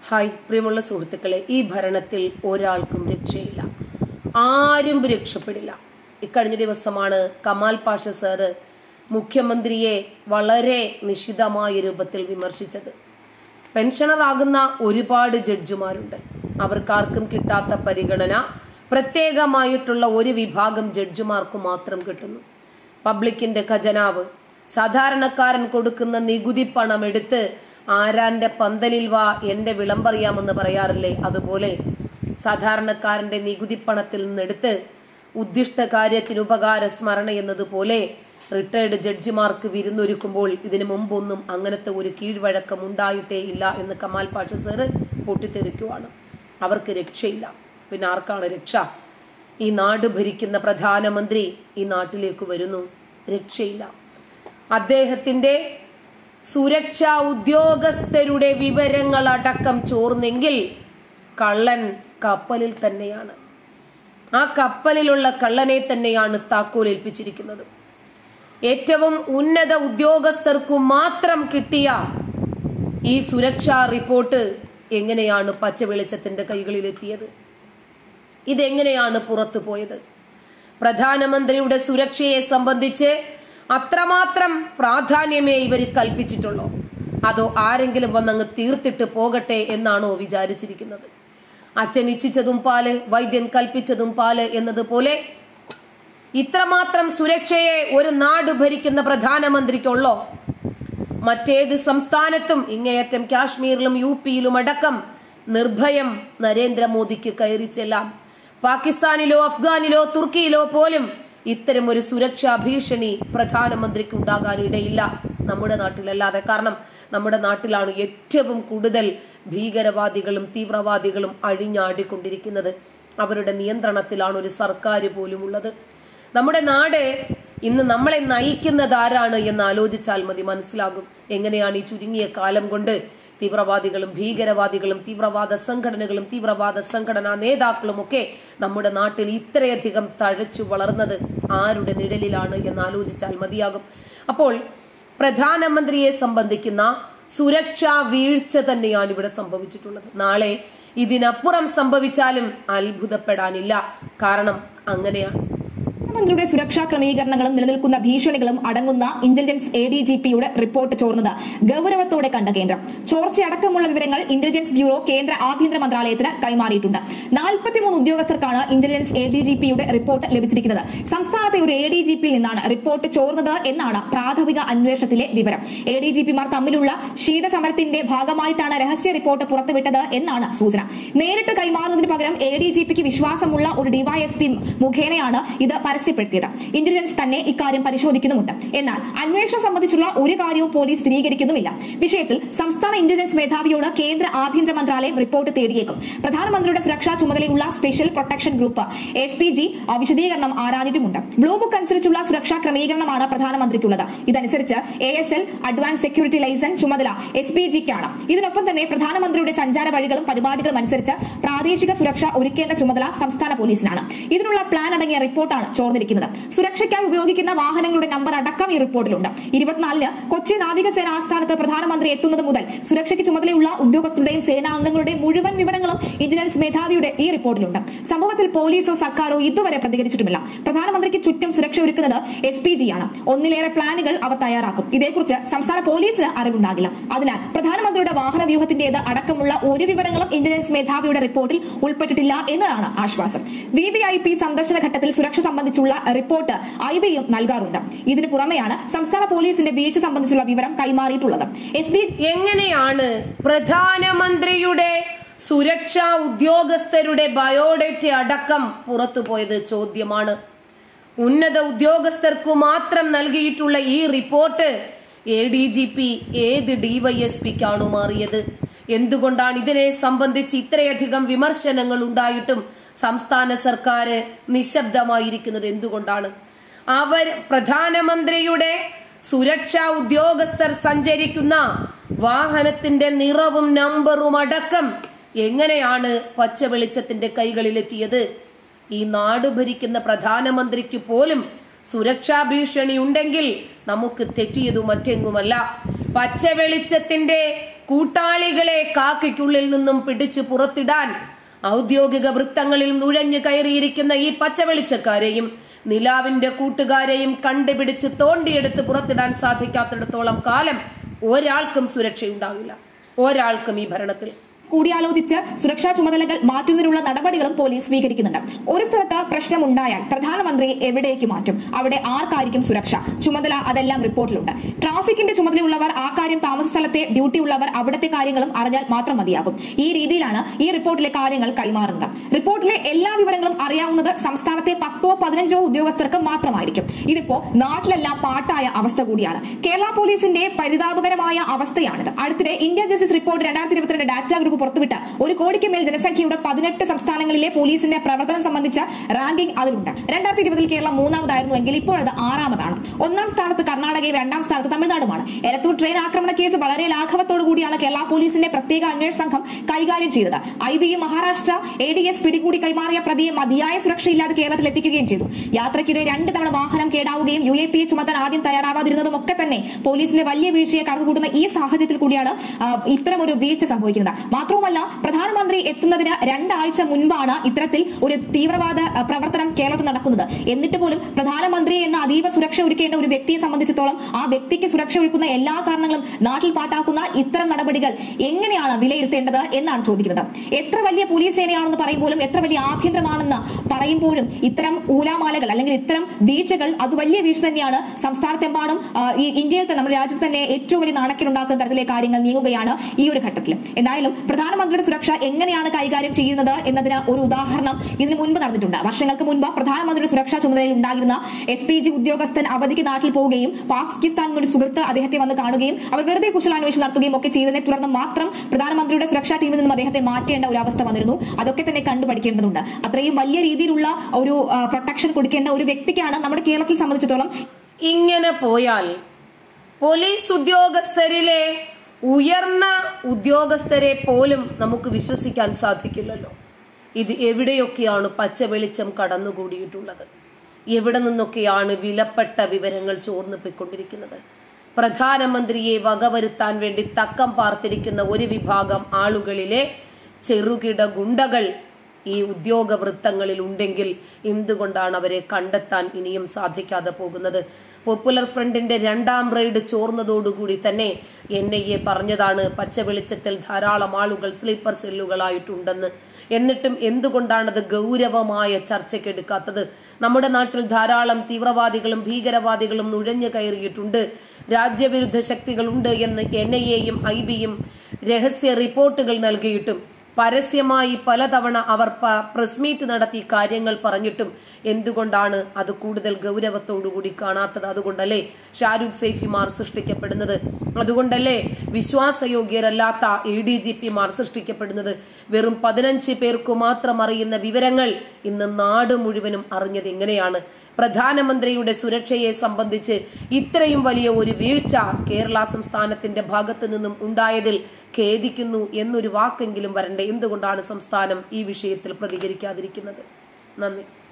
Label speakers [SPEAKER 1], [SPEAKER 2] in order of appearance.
[SPEAKER 1] hi പ്രിയമുള്ള സുഹൃത്തുക്കളെ ഈ ഭരണത്തിൽ ഒരാൾക്കും രക്ഷയില്ല ആരും രക്ഷപ്പെടില്ല ഇക്കഴിഞ്ഞ ദിവസമാണ് കമാൽ പാഷ സാറ് മുഖ്യമന്ത്രിയെ വളരെ നിശിതമായ രൂപത്തിൽ വിമർശിച്ചത് പെൻഷനറാകുന്ന ഒരുപാട് ജഡ്ജിമാരുണ്ട് അവർക്കാർക്കും കിട്ടാത്ത പരിഗണന പ്രത്യേകമായിട്ടുള്ള ഒരു വിഭാഗം ജഡ്ജിമാർക്ക് മാത്രം കിട്ടുന്നു പബ്ലിക്കിന്റെ ഖജനാവ് സാധാരണക്കാരൻ കൊടുക്കുന്ന നികുതി പണം എടുത്ത് ആരാന്റെ പന്തലിൽ വാ എന്റെ വിളമ്പറിയാമെന്ന് പറയാറില്ലേ അതുപോലെ സാധാരണക്കാരന്റെ നികുതി പണത്തിൽ നിന്നെടുത്ത് ഉദ്ദിഷ്ട കാര്യത്തിന് ഉപകാര സ്മരണ എന്നതുപോലെ റിട്ടയർഡ് ജഡ്ജിമാർക്ക് വിരുന്നൊരുക്കുമ്പോൾ ഇതിനു മുമ്പൊന്നും അങ്ങനത്തെ ഒരു കീഴ്വഴക്കം ഉണ്ടായിട്ടേ ഇല്ല എന്ന് കമാൽ പാഷ സാറ് പൊട്ടിത്തെറിക്കുവാണ് അവർക്ക് രക്ഷയില്ല പിന്നെ ആർക്കാണ് രക്ഷ ഈ നാട് ഭരിക്കുന്ന പ്രധാനമന്ത്രി ഈ നാട്ടിലേക്ക് വരുന്നു രക്ഷയില്ല അദ്ദേഹത്തിന്റെ സുരക്ഷാ ഉദ്യോഗസ്ഥരുടെ വിവരങ്ങൾ അടക്കം ചോർന്നെങ്കിൽ കള്ളൻ കപ്പലിൽ തന്നെയാണ് ആ കപ്പലിലുള്ള കള്ളനെ തന്നെയാണ് താക്കോൽ ഏൽപ്പിച്ചിരിക്കുന്നത് ഏറ്റവും ഉന്നത ഉദ്യോഗസ്ഥർക്കു മാത്രം കിട്ടിയ ഈ സുരക്ഷാ റിപ്പോർട്ട് എങ്ങനെയാണ് പച്ച വെളിച്ചത്തിന്റെ കൈകളിലെത്തിയത് ഇതെങ്ങനെയാണ് പുറത്തു പോയത് പ്രധാനമന്ത്രിയുടെ സുരക്ഷയെ സംബന്ധിച്ച് അത്രമാത്രം പ്രാധാന്യമേ ഇവർ കൽപ്പിച്ചിട്ടുള്ളൂ അതോ ആരെങ്കിലും വന്നങ്ങ് തീർത്തിട്ട് പോകട്ടെ എന്നാണോ വിചാരിച്ചിരിക്കുന്നത് അച്ഛൻ ഇച്ഛിച്ചതും പാല് വൈദ്യൻ കൽപ്പിച്ചതും പാല് എന്നതുപോലെ ഇത്രമാത്രം സുരക്ഷയെ ഒരു നാട് ഭരിക്കുന്ന പ്രധാനമന്ത്രിക്കുള്ളോ മറ്റേത് സംസ്ഥാനത്തും ഇങ്ങേയറ്റം കാശ്മീരിലും യു പിയിലും അടക്കം നിർഭയം നരേന്ദ്രമോദിക്ക് കയറി ചെല്ലാം പാകിസ്ഥാനിലോ അഫ്ഗാനിലോ തുർക്കിയിലോ പോലും ഇത്തരം ഒരു സുരക്ഷാ ഭീഷണി പ്രധാനമന്ത്രിക്ക് ഉണ്ടാകാൻ ഇടയില്ല നമ്മുടെ നാട്ടിലല്ലാതെ കാരണം നമ്മുടെ നാട്ടിലാണ് ഏറ്റവും കൂടുതൽ ഭീകരവാദികളും തീവ്രവാദികളും അഴിഞ്ഞാടിക്കൊണ്ടിരിക്കുന്നത് അവരുടെ നിയന്ത്രണത്തിലാണ് ഒരു സർക്കാർ പോലും ഉള്ളത് നമ്മുടെ നാട് ഇന്ന് നമ്മളെ നയിക്കുന്നത് ആരാണ് എന്ന് ആലോചിച്ചാൽ മതി മനസ്സിലാകും എങ്ങനെയാണ് ഈ ചുരുങ്ങിയ കാലം കൊണ്ട് തീവ്രവാദികളും ഭീകരവാദികളും തീവ്രവാദ സംഘടനകളും തീവ്രവാദ സംഘടനാ നേതാക്കളും ഒക്കെ നമ്മുടെ നാട്ടിൽ ഇത്രയധികം തഴച്ചു വളർന്നത് ആരുടെ നിഴലിലാണ് എന്ന് ആലോചിച്ചാൽ മതിയാകും അപ്പോൾ പ്രധാനമന്ത്രിയെ സംബന്ധിക്കുന്ന സുരക്ഷാ വീഴ്ച തന്നെയാണ് ഇവിടെ സംഭവിച്ചിട്ടുള്ളത് നാളെ ഇതിനപ്പുറം സംഭവിച്ചാലും അത്ഭുതപ്പെടാനില്ല കാരണം അങ്ങനെയാണ്
[SPEAKER 2] പ്രധാനമന്ത്രിയുടെ സുരക്ഷാ ക്രമീകരണങ്ങളും നിലനിൽക്കുന്ന ഭീഷണികളും അടങ്ങുന്ന ഇന്റലിജൻസ് എ ഡി ജി പിയുടെ റിപ്പോർട്ട് ചോർന്നത് ഗൌരവത്തോടെ കണ്ട കേന്ദ്രം ചോർച്ചയടക്കമുള്ള വിവരങ്ങൾ ഇന്റലിജൻസ് ബ്യൂറോ കേന്ദ്ര ആഭ്യന്തര മന്ത്രാലയത്തിന് കൈമാറിയിട്ടുണ്ട് നാൽപ്പത്തിമൂന്ന് ഉദ്യോഗസ്ഥർക്കാണ് ഇന്റലിജൻസ് എ ഡി ജി പിയുടെ റിപ്പോർട്ട് ലഭിച്ചിരിക്കുന്നത് സംസ്ഥാനത്തെ ഒരു എ ഡി ജി പിയിൽ നിന്നാണ് റിപ്പോർട്ട് ചോർന്നത് എന്നാണ് പ്രാഥമിക അന്വേഷണത്തിലെ വിവരം എ ഡി ജി പിമാർ തമ്മിലുള്ള ശീതസമരത്തിന്റെ ഭാഗമായിട്ടാണ് രഹസ്യ റിപ്പോർട്ട് പുറത്തുവിട്ടത് എന്നാണ് സൂചന നേരിട്ട് കൈമാറുന്നതിന് പകരം എ ഡി ജി പിക്ക് വിശ്വാസമുള്ള ഒരു ഡിവൈഎസ്പി മുഖേനയാണ് ഇത് പരസ്യപ്പെടുത്തിയത് ഇന്റലിജൻസ് തന്നെ ഇക്കാര്യം പരിശോധിക്കുന്നുമുണ്ട് എന്നാൽ അന്വേഷണം സംബന്ധിച്ചുള്ള ഒരു കാര്യവും പോലീസ് സ്ഥിരീകരിക്കുന്നുമില്ല വിഷയത്തിൽ സംസ്ഥാന ഇന്റലിജൻസ് മേധാവിയോട് കേന്ദ്ര ആഭ്യന്തര മന്ത്രാലയം റിപ്പോർട്ട് തേടിയേക്കും പ്രധാനമന്ത്രിയുടെ സുരക്ഷാ ചുമതലയുള്ള special protection group S P G വിശദീകരണം ആരാഞ്ഞിട്ടുമുണ്ട് ബ്ലൂ ബുക്ക് അനുസരിച്ചുള്ള സുരക്ഷാ ക്രമീകരണമാണ് പ്രധാനമന്ത്രിക്കുള്ളത് ഇതനുസരിച്ച് A S L advance security licence ചുമതല എസ് പി ജിക്കാണ് ഇതിനൊപ്പം തന്നെ പ്രധാനമന്ത്രിയുടെ സഞ്ചാര വഴികളും പരിപാടികളും അനുസരിച്ച് പ്രാദേശിക സുരക്ഷ ഒരുക്കേണ്ട ചുമതല സംസ്ഥാന പോലീസിനാണ് ഇതിനുള്ള പ്ലാൻ അടങ്ങിയ റിപ്പോർട്ടാണ് ചോർന്നിരിക്കുന്നത് സുരക്ഷയ്ക്കായി ഉപയോഗിക്കുന്ന വാഹനങ്ങളുടെ നമ്പർ അടക്കം ഈ റിപ്പോർട്ടിലുണ്ട് ഇരുപത്തിനാലിന് കൊച്ചി നാവികസേന ആസ്ഥാനത്ത് പ്രധാനമന്ത്രി എത്തുന്നത് മുതൽ സുരക്ഷയ്ക്ക് ചുമതലയുള്ള ഉദ്യോഗസ്ഥരുടെയും സേനാംഗങ്ങളുടെയും മുഴുവൻ വിവരങ്ങളും ഇന്റലിജൻസ് മേധാവിയുടെ ഈ റിപ്പോർട്ടിലുണ്ട് സംഭവത്തിൽ പോലീസോ സർക്കാരോ ഇതുവരെ പ്രതികരിച്ചിട്ടുമില്ല പ്രധാനമന്ത്രിക്ക് ചുറ്റും സുരക്ഷ ഒരുക്കുന്നത് എസ് പി ജി ആണ് ഒന്നിലേറെ പ്ലാനുകൾ അവർ തയ്യാറാക്കും ഇതേക്കുറിച്ച് സംസ്ഥാന പോലീസിന് അറിവുണ്ടാകില്ല അതിനാൽ പ്രധാനമന്ത്രിയുടെ വാഹന വ്യൂഹത്തിന്റേത് അടക്കമുള്ള ഒരു വിവരങ്ങളും ഇന്റലിജൻസ് മേധാവിയുടെ റിപ്പോർട്ടിൽ ഉൾപ്പെട്ടിട്ടില്ല എന്നതാണ് ആശ്വാസം വി വി ഐ പി സന്ദർശന ഘട്ടത്തിൽ സുരക്ഷ സംബന്ധിച്ചുള്ള റിപ്പോർട്ട് ഐ ബിയും നൽകാറുണ്ട് ഇതിനു പുറമെയാണ് സംസ്ഥാന പോലീസിന്റെ വീഴ്ച സംബന്ധിച്ചുള്ള വിവരം കൈമാറിയിട്ടുള്ളത് എസ് ബി
[SPEAKER 1] എങ്ങനെയാണ് പ്രധാനമന്ത്രിയുടെ സുരക്ഷാ ഉദ്യോഗസ്ഥരുടെ ബയോഡേറ്റ അടക്കം പുറത്തുപോയത് ചോദ്യമാണ് ഉന്നത ഉദ്യോഗസ്ഥർക്കു മാത്രം നൽകിയിട്ടുള്ള ഈ report A D G P ഏത് ഡിവൈഎസ്പിക്കാണോ മാറിയത് എന്തുകൊണ്ടാണ് ഇതിനെ സംബന്ധിച്ച് ഇത്രയധികം വിമർശനങ്ങൾ ഉണ്ടായിട്ടും സംസ്ഥാന സർക്കാർ നിശബ്ദമായിരിക്കുന്നത് എന്തുകൊണ്ടാണ് അവർ പ്രധാനമന്ത്രിയുടെ സുരക്ഷാ ഉദ്യോഗസ്ഥർ സഞ്ചരിക്കുന്ന വാഹനത്തിന്റെ നിറവും നമ്പറും അടക്കം എങ്ങനെയാണ് പച്ച വെളിച്ചത്തിന്റെ കൈകളിലെത്തിയത് ഈ നാട് ഭരിക്കുന്ന പ്രധാനമന്ത്രിക്ക് പോലും സുരക്ഷാ ഭീഷണി ഉണ്ടെങ്കിൽ നമുക്ക് തെറ്റിയതു മറ്റെങ്ങുമല്ല പച്ച വെളിച്ചത്തിന്റെ കൂട്ടാളികളെ കാക്കയ്ക്കുള്ളിൽ നിന്നും പിടിച്ചു പുറത്തിടാൻ ഔദ്യോഗിക വൃത്തങ്ങളിൽ നുഴഞ്ഞു കയറിയിരിക്കുന്ന ഈ പച്ച വെളിച്ചക്കാരെയും നിലാവിന്റെ കൂട്ടുകാരെയും കണ്ടുപിടിച്ച് തോണ്ടിയെടുത്ത് പുറത്തിടാൻ സാധിക്കാത്തിടത്തോളം കാലം ഒരാൾക്കും സുരക്ഷയുണ്ടാകില്ല ഒരാൾക്കും ഈ ഭരണത്തിൽ
[SPEAKER 2] കൂടിയാലോചിച്ച് സുരക്ഷാ ചുമതലകൾ മാറ്റുന്നതിനുള്ള നടപടികളും പോലീസ് സ്വീകരിക്കുന്നുണ്ട് ഒരു സ്ഥലത്ത് പ്രശ്നമുണ്ടായാൽ പ്രധാനമന്ത്രി എവിടേക്ക് മാറ്റും അവിടെ ആർക്കായിരിക്കും സുരക്ഷ ചുമതല അതെല്ലാം റിപ്പോർട്ടിലുണ്ട് ട്രാഫിക്കിന്റെ ചുമതലയുള്ളവർ ആ കാര്യം താമസ സ്ഥലത്തെ ഡ്യൂട്ടി ഉള്ളവർ അവിടുത്തെ കാര്യങ്ങളും അറിഞ്ഞാൽ മാത്രം മതിയാകും ഈ രീതിയിലാണ് ഈ റിപ്പോർട്ടിലെ കാര്യങ്ങൾ കൈമാറുന്നത് റിപ്പോർട്ടിലെ എല്ലാ വിവരങ്ങളും അറിയാവുന്നത് സംസ്ഥാനത്തെ പത്തോ പതിനഞ്ചോ ഉദ്യോഗസ്ഥർക്ക് മാത്രമായിരിക്കും ഇതിപ്പോ നാട്ടിലെല്ലാം പാട്ടായ അവസ്ഥ കൂടിയാണ് കേരള പോലീസിന്റെ പരിതാപകരമായ അവസ്ഥയാണിത് അടുത്തിടെ ഇന്ത്യ ജസ്റ്റിസ് റിപ്പോർട്ട് രണ്ടായിരത്തി ഇരുപത്തിരണ്ട് ഡാറ്റ ഗ്രൂപ്പ് പുറത്തുവിട്ട ഒരു കോടിക്ക് മേൽ ജനസംഖ്യയുടെ പതിനെട്ട് സംസ്ഥാനങ്ങളിലെ പോലീസിന്റെ പ്രവർത്തനം സംബന്ധിച്ച റാങ്കിംഗ് അതിലുണ്ട് രണ്ടായിരത്തി ഇരുപതിൽ കേരളം മൂന്നാമതായിരുന്നു എങ്കിൽ ഇപ്പോഴത് ആറാമതാണ് ഒന്നാം സ്ഥാനത്ത് കർണാടകയും രണ്ടാം സ്ഥാനത്ത് തമിഴ്നാടുമാണ് എലത്തൂർ ട്രെയിൻ ആക്രമണ കേസ് വളരെ ലാഘവത്തോടു കൂടിയാണ് കേരള പോലീസിന്റെ പ്രത്യേക അന്വേഷണ സംഘം കൈകാര്യം ചെയ്തത് ഐ ബിയും മഹാരാഷ്ട്ര എ ഡി എസ് പിടികൂടി കൈമാറിയ പ്രതിയെ മതിയായ സുരക്ഷയില്ലാതെ കേരളത്തിൽ എത്തിക്കുകയും ചെയ്തു യാത്രയ്ക്കിടെ രണ്ട് തവണ വാഹനം കേടാവുകയും യു എ പി എ ചുമത്താൻ ആദ്യം തയ്യാറാവാതിരുന്നതും ഒക്കെ തന്നെ പോലീസിന്റെ വലിയ വീഴ്ചയെ കണക്കുകൂട്ടുന്ന ഈ സാഹചര്യത്തിൽ കൂടിയാണ് ആ, ഇത്തരം ഒരു വീഴ്ച സംഭവിക്കുന്നത് മാത്രവുമല്ല പ്രധാനമന്ത്രി എത്തുന്നതിന് രണ്ടാഴ്ച മുൻപാണ് ഇത്തരത്തിൽ ഒരു തീവ്രവാദ ആ, പ്രവർത്തനം കേരളത്തിൽ നടക്കുന്നത് എന്നിട്ട് പോലും പ്രധാനമന്ത്രി എന്ന അതീവ സുരക്ഷ ഒരുക്കേണ്ട ഒരു വ്യക്തിയെ സംബന്ധിച്ചിടത്തോളം ആ വ്യക്തിക്ക് സുരക്ഷ ഒരുക്കുന്ന എല്ലാ കാരണങ്ങളും നാട്ടിൽ പാട്ടാക്കുന്ന ഇത്തരം നടപടികൾ എങ്ങനെയാണ് വിലയിരുത്തേണ്ടത് എന്നാണ് ചോദിക്കുന്നത് എത്ര വലിയ പോലീസ് സേനയാണെന്ന് പറയുമ്പോഴും എത്ര വലിയ ആഭ്യന്തരമാണെന്ന് പറയുമ്പോഴും ഇത്തരം ഊലാമാലകൾ അല്ലെങ്കിൽ ഇത്തരം വീഴ്ചകൾ അത് വലിയ വീഴ്ച തന്നെയാണ് സംസ്ഥാനത്തെമ്പാടും ആ, ഈ ഇന്ത്യയിൽ തന്നെ നമ്മുടെ രാജ്യത്ത് തന്നെ ഏറ്റവും വലിയ നാണക്കേടുണ്ടാക്കുന്ന തരത്തിലെ കാര്യങ്ങൾ നീങ്ങുകയാണ് ഈ ഒരു ഘട്ടത്തിൽ എന്തായാലും പ്രധാനമന്ത്രിയുടെ സുരക്ഷ എങ്ങനെയാണ് കൈകാര്യം ചെയ്യുന്നത് എന്നതിന് ഒരു ഉദാഹരണം ഇതിനു മുൻപ് നടന്നിട്ടുണ്ട് വർഷങ്ങൾക്ക് മുൻപ് പ്രധാനമന്ത്രിയുടെ സുരക്ഷാ ചുമതലയിൽ ഉണ്ടായിരുന്ന എസ് പി ജി ഉദ്യോഗസ്ഥൻ അവധിക്ക് നാട്ടിൽ പോവുകയും പാകിസ്ഥാൻ എന്നൊരു സുഹൃത്ത് അദ്ദേഹത്തെ വന്ന് കാണുകയും അവർ വെറുതെ കുശലാന്വേഷണം നടത്തുകയും ഒക്കെ ചെയ്തതിനെ തുടർന്ന് മാത്രം പ്രധാനമന്ത്രിയുടെ സുരക്ഷാ ടീമിൽ നിന്നും അദ്ദേഹത്തെ മാറ്റേണ്ട ഒരു അവസ്ഥ വന്നിരുന്നു അതൊക്കെ തന്നെ കണ്ടുപഠിക്കേണ്ടതുണ്ട് അത്രയും വലിയ രീതിയിലുള്ള ഒരു പ്രൊട്ടക്ഷൻ കൊടുക്കേണ്ട ഒരു വ്യക്തിക്കാണ് നമ്മുടെ കേരളത്തിൽ സംബന്ധിച്ചിടത്തോളം
[SPEAKER 1] ഇങ്ങനെ പോയാൽ പോലീസ് ഉദ്യോഗസ്ഥരിലെ ഉയർന്ന ഉദ്യോഗസ്ഥരെ പോലും നമുക്ക് വിശ്വസിക്കാൻ സാധിക്കില്ലല്ലോ ഇത് എവിടെയൊക്കെയാണ് പച്ച വെളിച്ചം കടന്നുകൂടിയിട്ടുള്ളത് എവിടെ നിന്നൊക്കെയാണ് വിലപ്പെട്ട വിവരങ്ങൾ ചോർന്നു പോയിക്കൊണ്ടിരിക്കുന്നത് പ്രധാനമന്ത്രിയെ വകവരുത്താൻ വേണ്ടി തക്കം പാർത്തിരിക്കുന്ന ഒരു വിഭാഗം ആളുകളിലെ ചെറുകിട ഗുണ്ടകൾ ഈ ഉദ്യോഗ വൃത്തങ്ങളിൽ ഉണ്ടെങ്കിൽ എന്തുകൊണ്ടാണ് അവരെ കണ്ടെത്താൻ ഇനിയും സാധിക്കാതെ പോകുന്നത് പോപ്പുലർ ഫ്രണ്ടിന്റെ രണ്ടാം റെയ്ഡ് ചോർന്നതോടുകൂടി തന്നെ എൻ ഐ എ പറഞ്ഞതാണ് പച്ച വെളിച്ചത്തിൽ ധാരാളം ആളുകൾ സ്ലീപ്പർ സെല്ലുകളായിട്ടുണ്ടെന്ന് എന്നിട്ടും എന്തുകൊണ്ടാണത് ഗൗരവമായ ചർച്ചയ്ക്കെടുക്കാത്തത് നമ്മുടെ നാട്ടിൽ ധാരാളം തീവ്രവാദികളും ഭീകരവാദികളും നുഴഞ്ഞു കയറിയിട്ടുണ്ട് രാജ്യവിരുദ്ധ ശക്തികളുണ്ട് എന്ന് എൻ ഐ എയും ഐ ബിയും രഹസ്യ റിപ്പോർട്ടുകൾ നൽകിയിട്ടും പരസ്യമായി പലതവണ അവർ പ- പ്രസ് മീറ്റ് നടത്തി കാര്യങ്ങൾ പറഞ്ഞിട്ടും എന്തുകൊണ്ടാണ് അത് കൂടുതൽ ഗൗരവത്തോടുകൂടി കാണാത്തത് അതുകൊണ്ടല്ലേ ഷാരൂഖ് സൈഫിമാർ സൃഷ്ടിക്കപ്പെടുന്നത് അതുകൊണ്ടല്ലേ വിശ്വാസയോഗ്യരല്ലാത്ത എ ഡി ജി പിമാർ സൃഷ്ടിക്കപ്പെടുന്നത് വെറും പതിനഞ്ച് പേർക്കു മാത്രം അറിയുന്ന വിവരങ്ങൾ ഇന്ന് നാട് മുഴുവനും അറിഞ്ഞത് എങ്ങനെയാണ് പ്രധാനമന്ത്രിയുടെ സുരക്ഷയെ സംബന്ധിച്ച് ഇത്രയും വലിയ ഒരു വീഴ്ച കേരള സംസ്ഥാനത്തിന്റെ ഭാഗത്തു നിന്നും ഉണ്ടായതിൽ ഖേദിക്കുന്നു എന്നൊരു വാക്കെങ്കിലും വരണ്ടേ എന്തുകൊണ്ടാണ് സംസ്ഥാനം ഈ വിഷയത്തിൽ പ്രതികരിക്കാതിരിക്കുന്നത് നന്ദി